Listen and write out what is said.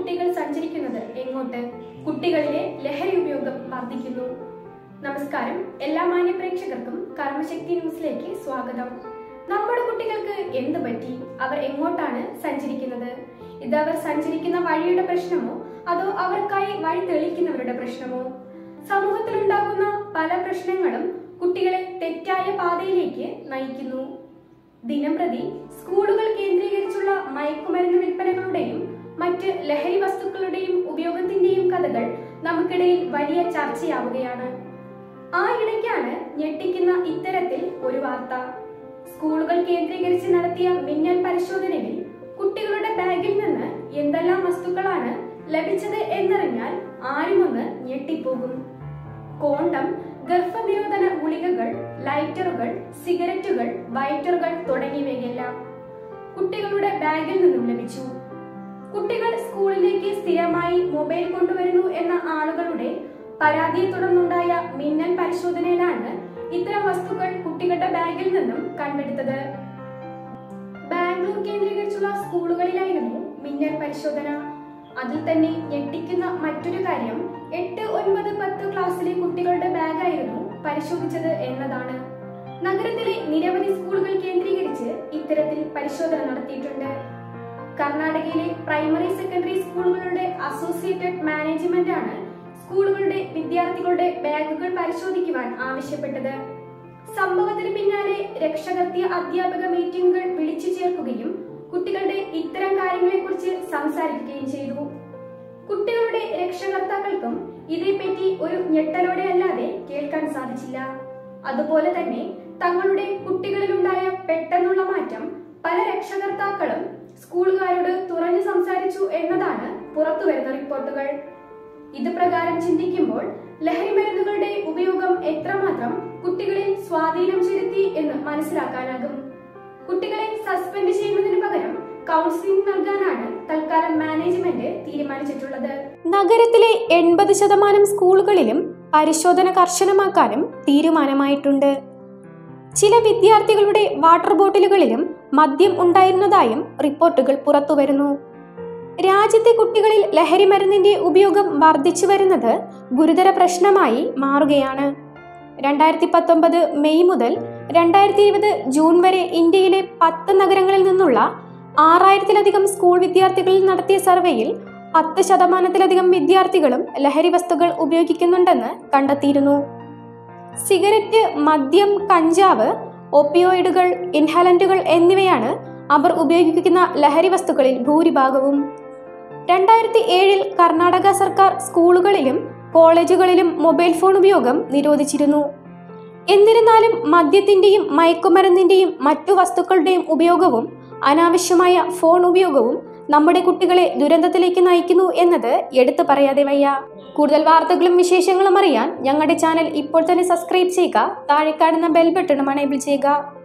കുട്ടികൾ സഞ്ചരിക്കുന്നത് എങ്ങോട്ട് കുട്ടികളിലെ ലഹരി ഉപയോഗം വർദ്ധിക്കുന്നു നമസ്കാരം എല്ലാ മാന്യ പ്രേക്ഷകർക്കും കർമ്മശക്തി ന്യൂസിലേക്ക് സ്വാഗതം നമ്മുടെ കുട്ടികൾക്ക് എന്ത് പറ്റി അവർ എങ്ങോട്ടാണ് സഞ്ചരിക്കുന്നത് ഇത് അവർ സഞ്ചരിക്കുന്ന വഴിയുടെ പ്രശ്നമോ അതോ അവർക്കായി വഴി തെളിക്കുന്നവരുടെ പ്രശ്നമോ സമൂഹത്തിലുണ്ടാകുന്ന പല പ്രശ്നങ്ങളും കുട്ടികളെ തെറ്റായ പാതയിലേക്ക് നയിക്കുന്നു ദിനംപ്രതി സ്കൂളുകൾ കേന്ദ്രീകരിച്ചുള്ള മയക്കുമരുന്ന് വിൽപ്പനകളുടെയും മറ്റ് ലഹരി വസ്തുക്കളുടെയും ഉപയോഗത്തിന്റെയും കഥകൾ നമുക്കിടയിൽ വലിയ ചർച്ചയാവുകയാണ് ആ ഇടയ്ക്കാണ് ഞെട്ടിക്കുന്ന ഇത്തരത്തിൽ ഒരു വാർത്ത സ്കൂളുകൾ കേന്ദ്രീകരിച്ച് നടത്തിയ മിന്നൽ പരിശോധനയിൽ കുട്ടികളുടെ ബാഗിൽ നിന്ന് എന്തെല്ലാം വസ്തുക്കളാണ് ലഭിച്ചത് എന്നറിഞ്ഞാൽ ആരുമൊന്ന് ഞെട്ടിപ്പോകും കോണ്ടം ഗർഭനിരോധന ഗുളികകൾ ലൈറ്ററുകൾ സിഗരറ്റുകൾ വൈറ്ററുകൾ തുടങ്ങിയവയെല്ലാം കുട്ടികളുടെ ബാഗിൽ നിന്നും ലഭിച്ചു കുട്ടികൾ സ്കൂളിലേക്ക് സ്ഥിരമായി മൊബൈൽ കൊണ്ടുവരുന്നു എന്ന ആളുകളുടെ പരാതിയെ തുടർന്നുണ്ടായ മിന്നൽ പരിശോധനയിലാണ് ഇത്തരം വസ്തുക്കൾ കുട്ടികളുടെ ബാഗിൽ നിന്നും കണ്ടെടുത്തത് ബാംഗ്ലൂർ കേന്ദ്രീകരിച്ചുള്ള സ്കൂളുകളിലായിരുന്നു മിന്നൽ പരിശോധന അതിൽ തന്നെ ഞെട്ടിക്കുന്ന മറ്റൊരു കാര്യം എട്ട് ഒൻപത് പത്ത് ക്ലാസ്സിലെ കുട്ടികളുടെ ബാഗായിരുന്നു പരിശോധിച്ചത് എന്നതാണ് നഗരത്തിലെ നിരവധി സ്കൂളുകൾ കേന്ദ്രീകരിച്ച് ഇത്തരത്തിൽ പരിശോധന നടത്തിയിട്ടുണ്ട് കർണാടകയിലെ പ്രൈമറി സെക്കൻഡറി സ്കൂളുകളുടെ അസോസിയേറ്റഡ് മാനേജ്മെന്റ് ആണ് സ്കൂളുകളുടെ വിദ്യാർത്ഥികളുടെ ബാഗുകൾ പരിശോധിക്കുവാൻ ആവശ്യപ്പെട്ടത് സംഭവത്തിന് പിന്നാലെ രക്ഷകർത്തിയ അധ്യാപക മീറ്റിംഗുകൾ വിളിച്ചു ചേർക്കുകയും കുട്ടികളുടെ ഇത്തരം കാര്യങ്ങളെക്കുറിച്ച് സംസാരിക്കുകയും ചെയ്തു കുട്ടികളുടെ രക്ഷകർത്താക്കൾക്കും ഇതേപ്പറ്റി ഒരു ഞെട്ടലോടെ അല്ലാതെ കേൾക്കാൻ സാധിച്ചില്ല അതുപോലെ തന്നെ തങ്ങളുടെ കുട്ടികളിലുണ്ടായ പെട്ടെന്നുള്ള മാറ്റം പല രക്ഷകർത്താക്കളും സ്കൂളുകാരോട് തുറന്നു സംസാരിച്ചു എന്നതാണ് പുറത്തുവരുന്ന റിപ്പോർട്ടുകൾ ഇത് പ്രകാരം ചിന്തിക്കുമ്പോൾ ലഹരി മരുന്നുകളുടെ ഉപയോഗം എത്രമാത്രം കുട്ടികളിൽ സ്വാധീനം ചെലുത്തി എന്ന് മനസ്സിലാക്കാനാകും കുട്ടികളെ സസ്പെൻഡ് ചെയ്യുന്നതിന് പകരം കൗൺസിലിംഗ് നൽകാനാണ് തൽക്കാലം മാനേജ്മെന്റ് തീരുമാനിച്ചിട്ടുള്ളത് നഗരത്തിലെ എൺപത് ശതമാനം സ്കൂളുകളിലും പരിശോധന കർശനമാക്കാനും തീരുമാനമായിട്ടുണ്ട് ചില വിദ്യാർത്ഥികളുടെ വാട്ടർ ബോട്ടിലുകളിലും മദ്യം ഉണ്ടായിരുന്നതായും റിപ്പോർട്ടുകൾ പുറത്തുവരുന്നു രാജ്യത്തെ കുട്ടികളിൽ ലഹരി മരുന്നിന്റെ ഉപയോഗം വർദ്ധിച്ചു വരുന്നത് ഗുരുതര പ്രശ്നമായി മാറുകയാണ് രണ്ടായിരത്തി പത്തൊമ്പത് മെയ് മുതൽ രണ്ടായിരത്തി ഇരുപത് ജൂൺ വരെ ഇന്ത്യയിലെ പത്ത് നഗരങ്ങളിൽ നിന്നുള്ള ആറായിരത്തിലധികം സ്കൂൾ വിദ്യാർത്ഥികളിൽ നടത്തിയ സർവേയിൽ പത്ത് ശതമാനത്തിലധികം വിദ്യാർത്ഥികളും ലഹരി വസ്തുക്കൾ ഉപയോഗിക്കുന്നുണ്ടെന്ന് കണ്ടെത്തിയിരുന്നു സിഗരറ്റ് മദ്യം കഞ്ചാവ് ഒപ്പിയോയിഡുകൾ ഇൻഹലന്റുകൾ എന്നിവയാണ് അവർ ഉപയോഗിക്കുന്ന ലഹരി വസ്തുക്കളിൽ ഭൂരിഭാഗവും രണ്ടായിരത്തി ഏഴിൽ കർണാടക സർക്കാർ സ്കൂളുകളിലും കോളേജുകളിലും മൊബൈൽ ഫോൺ ഉപയോഗം നിരോധിച്ചിരുന്നു എന്നിരുന്നാലും മദ്യത്തിന്റെയും മയക്കുമരുന്നിന്റെയും മറ്റു വസ്തുക്കളുടെയും ഉപയോഗവും അനാവശ്യമായ ഫോൺ ഉപയോഗവും നമ്മുടെ കുട്ടികളെ ദുരന്തത്തിലേക്ക് നയിക്കുന്നു എന്നത് എടുത്തു പറയാതെ വയ്യ കൂടുതൽ വാർത്തകളും വിശേഷങ്ങളും അറിയാൻ ഞങ്ങളുടെ ചാനൽ ഇപ്പോൾ തന്നെ സബ്സ്ക്രൈബ് ചെയ്യുക താഴെ കാണുന്ന ബെൽ ബട്ടണും അണേബിൾ ചെയ്യുക